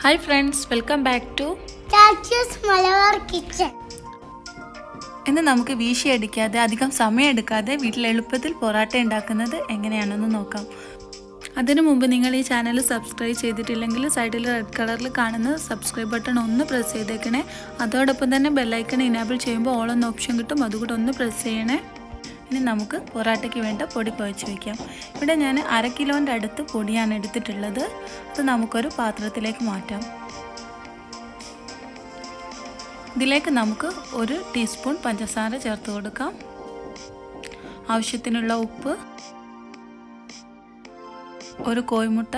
hi friends welcome back to Chachoos Malabar kitchen ഇന്ന് നമുക്ക് വീശി അടിക്കാതെ അധികം സമയം എടുക്കാതെ വീട്ടിൽ എളുപ്പത്തിൽ പൊറാട്ട ഉണ്ടാക്കുന്നത് എങ്ങനെയാണെന്ന് നോക്കാം അതിനു മുമ്പ് നിങ്ങൾ ഈ ചാനൽ സബ്സ്ക്രൈബ് ചെയ്തിട്ടില്ലെങ്കിൽ സൈഡിൽ റെഡ് കളറിൽ കാണുന്ന സബ്സ്ക്രൈബ് ബട്ടൺ ഒന്ന് പ്രസ് ചെയ്തേക്കണേ അതോടൊപ്പം തന്നെ ബെല്ലൈക്കൺ ഇനാബിൾ ചെയ്യുമ്പോൾ ഓൾ എന്ന ഓപ്ഷൻ കിട്ടും അതുകൂടെ ഒന്ന് പ്രസ് ചെയ്യണേ ഇനി നമുക്ക് പൊറാട്ടയ്ക്ക് വേണ്ട പൊടി കുഴച്ച് വയ്ക്കാം ഇവിടെ ഞാൻ അര കിലോൻ്റെ അടുത്ത് പൊടിയാണ് എടുത്തിട്ടുള്ളത് അത് നമുക്കൊരു പാത്രത്തിലേക്ക് മാറ്റാം ഇതിലേക്ക് നമുക്ക് ഒരു ടീസ്പൂൺ പഞ്ചസാര ചേർത്ത് കൊടുക്കാം ആവശ്യത്തിനുള്ള ഉപ്പ് ഒരു കോഴിമുട്ട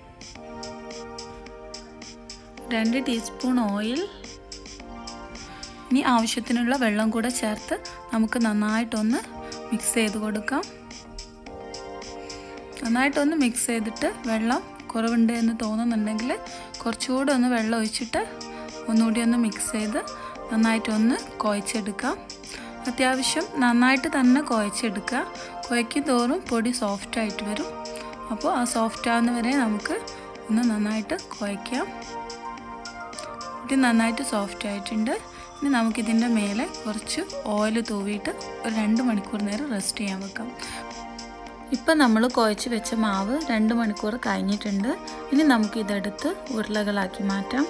രണ്ട് ടീസ്പൂൺ ഓയിൽ ഇനി ആവശ്യത്തിനുള്ള വെള്ളം കൂടെ ചേർത്ത് നമുക്ക് നന്നായിട്ടൊന്ന് മിക്സ് ചെയ്ത് കൊടുക്കാം നന്നായിട്ടൊന്ന് മിക്സ് ചെയ്തിട്ട് വെള്ളം കുറവുണ്ട് എന്ന് തോന്നുന്നുണ്ടെങ്കിൽ കുറച്ചുകൂടെ ഒന്ന് വെള്ളം ഒഴിച്ചിട്ട് ഒന്നുകൂടി ഒന്ന് മിക്സ് ചെയ്ത് നന്നായിട്ടൊന്ന് കുഴച്ചെടുക്കാം അത്യാവശ്യം നന്നായിട്ട് തന്നെ കുഴച്ചെടുക്കുക കുഴയ്ക്കും തോറും പൊടി സോഫ്റ്റ് ആയിട്ട് വരും അപ്പോൾ ആ സോഫ്റ്റ് ആവുന്ന വരെ നമുക്ക് ഒന്ന് നന്നായിട്ട് കുഴയ്ക്കാം ഇത് നന്നായിട്ട് സോഫ്റ്റ് ആയിട്ടുണ്ട് ഇനി നമുക്കിതിൻ്റെ മേലെ കുറച്ച് ഓയിൽ തൂവിയിട്ട് ഒരു രണ്ട് മണിക്കൂർ നേരം റെസ്റ്റ് ചെയ്യാൻ വെക്കാം ഇപ്പം നമ്മൾ കുഴച്ച് വെച്ച മാവ് രണ്ട് മണിക്കൂർ കഴിഞ്ഞിട്ടുണ്ട് ഇനി നമുക്കിതെടുത്ത് ഉരുളകളാക്കി മാറ്റാം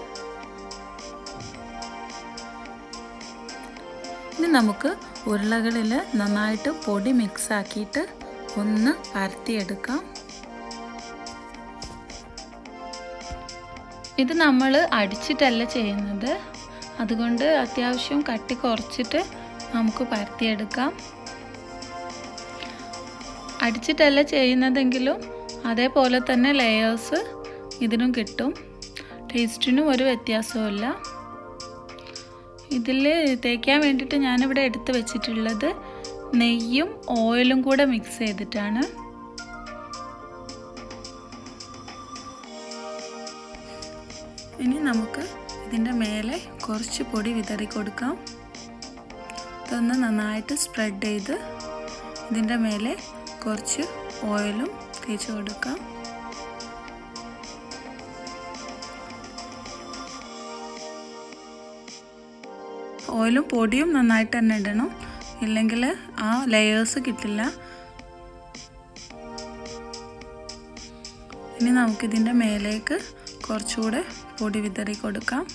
ഇനി നമുക്ക് ഉരുളകളിൽ നന്നായിട്ട് പൊടി മിക്സ് ആക്കിയിട്ട് ഒന്ന് പരത്തിയെടുക്കാം ഇത് നമ്മൾ അടിച്ചിട്ടല്ല ചെയ്യുന്നത് അതുകൊണ്ട് അത്യാവശ്യം കട്ടി കുറച്ചിട്ട് നമുക്ക് പരത്തിയെടുക്കാം അടിച്ചിട്ടല്ല ചെയ്യുന്നതെങ്കിലും അതേപോലെ തന്നെ ലെയേഴ്സ് ഇതിനും കിട്ടും ടേസ്റ്റിനും ഒരു വ്യത്യാസമില്ല ഇതിൽ തേക്കാൻ വേണ്ടിയിട്ട് ഞാനിവിടെ എടുത്ത് വെച്ചിട്ടുള്ളത് നെയ്യും ഓയിലും കൂടെ മിക്സ് ചെയ്തിട്ടാണ് ഇനി നമുക്ക് ഇതിൻ്റെ മേലെ കുറച്ച് പൊടി വിതറി കൊടുക്കാം ഇതൊന്ന് നന്നായിട്ട് സ്പ്രെഡ് ചെയ്ത് ഇതിൻ്റെ മേലെ കുറച്ച് ഓയിലും തേച്ച് കൊടുക്കാം ഓയിലും പൊടിയും നന്നായിട്ട് തന്നെ ഇടണം ഇല്ലെങ്കിൽ ആ ലെയേഴ്സ് കിട്ടില്ല ഇനി നമുക്കിതിൻ്റെ മേലേക്ക് കുറച്ചുകൂടെ പൊടി വിതറി കൊടുക്കാം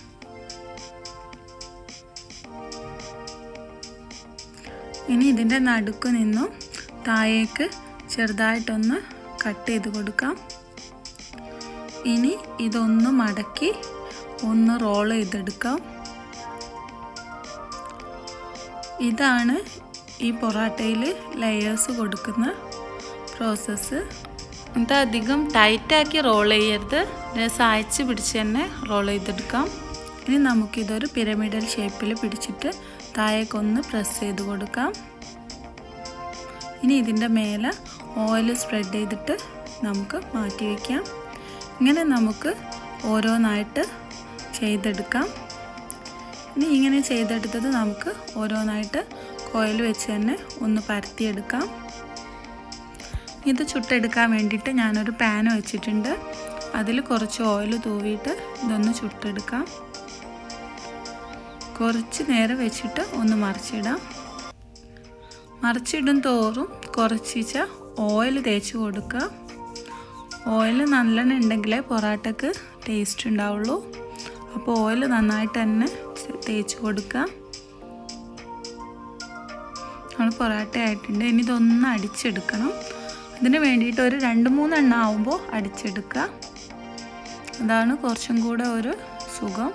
ഇനി ഇതിൻ്റെ നടുക്ക് നിന്നും താഴേക്ക് ചെറുതായിട്ടൊന്ന് കട്ട് ചെയ്ത് കൊടുക്കാം ഇനി ഇതൊന്ന് മടക്കി ഒന്ന് റോൾ ചെയ്തെടുക്കാം ഇതാണ് ഈ പൊറാട്ടയിൽ ലെയേഴ്സ് കൊടുക്കുന്ന പ്രോസസ്സ് ഇത് അധികം ടൈറ്റാക്കി റോൾ ചെയ്യരുത് സായച്ച് പിടിച്ച് തന്നെ റോൾ ചെയ്തെടുക്കാം ഇനി നമുക്കിതൊരു പിരമിഡൽ ഷേപ്പിൽ പിടിച്ചിട്ട് താഴേക്കൊന്ന് പ്രസ് ചെയ്ത് കൊടുക്കാം ഇനി ഇതിൻ്റെ മേലെ ഓയിൽ സ്പ്രെഡ് ചെയ്തിട്ട് നമുക്ക് മാറ്റി വയ്ക്കാം ഇങ്ങനെ നമുക്ക് ഓരോന്നായിട്ട് ചെയ്തെടുക്കാം ഇനി ഇങ്ങനെ ചെയ്തെടുത്തത് നമുക്ക് ഓരോന്നായിട്ട് കോയിൽ വെച്ച് തന്നെ ഒന്ന് പരത്തിയെടുക്കാം ഇത് ചുട്ടെടുക്കാൻ വേണ്ടിയിട്ട് ഞാനൊരു പാൻ വെച്ചിട്ടുണ്ട് അതിൽ കുറച്ച് ഓയിൽ തൂവിയിട്ട് ഇതൊന്ന് ചുട്ടെടുക്കാം കുറച്ച് നേരം വെച്ചിട്ട് ഒന്ന് മറിച്ചിടാം മറിച്ചിടും തോറും കുറച്ചിച്ച ഓയിൽ തേച്ച് കൊടുക്കുക ഓയിൽ നല്ലെണ്ണ ഉണ്ടെങ്കിലേ പൊറാട്ടക്ക് ടേസ്റ്റ് ഉണ്ടാവുള്ളൂ അപ്പോൾ ഓയിൽ നന്നായിട്ട് തന്നെ തേച്ച് കൊടുക്കുക നമ്മൾ പൊറാട്ട ആയിട്ടുണ്ട് ഇനി ഇതൊന്ന് അടിച്ചെടുക്കണം അതിന് വേണ്ടിയിട്ട് ഒരു രണ്ട് മൂന്നെണ്ണം ആവുമ്പോൾ അടിച്ചെടുക്കുക അതാണ് കുറച്ചും കൂടെ ഒരു സുഖം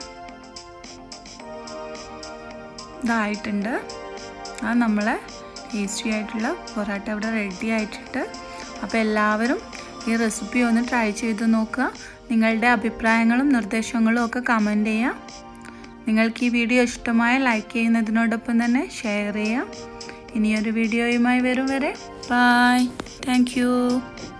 ഇതായിട്ടുണ്ട് അത് നമ്മളെ ടേസ്റ്റി ആയിട്ടുള്ള പൊറാട്ട ഇവിടെ റെഡി ആയിട്ടുണ്ട് അപ്പോൾ എല്ലാവരും ഈ റെസിപ്പി ഒന്ന് ട്രൈ ചെയ്ത് നോക്കുക നിങ്ങളുടെ അഭിപ്രായങ്ങളും നിർദ്ദേശങ്ങളും ഒക്കെ കമൻറ്റ് ചെയ്യാം നിങ്ങൾക്ക് ഈ വീഡിയോ ഇഷ്ടമായ ലൈക്ക് ചെയ്യുന്നതിനോടൊപ്പം തന്നെ ഷെയർ ചെയ്യാം ഇനിയൊരു വീഡിയോയുമായി വരും വരെ ബായ് താങ്ക്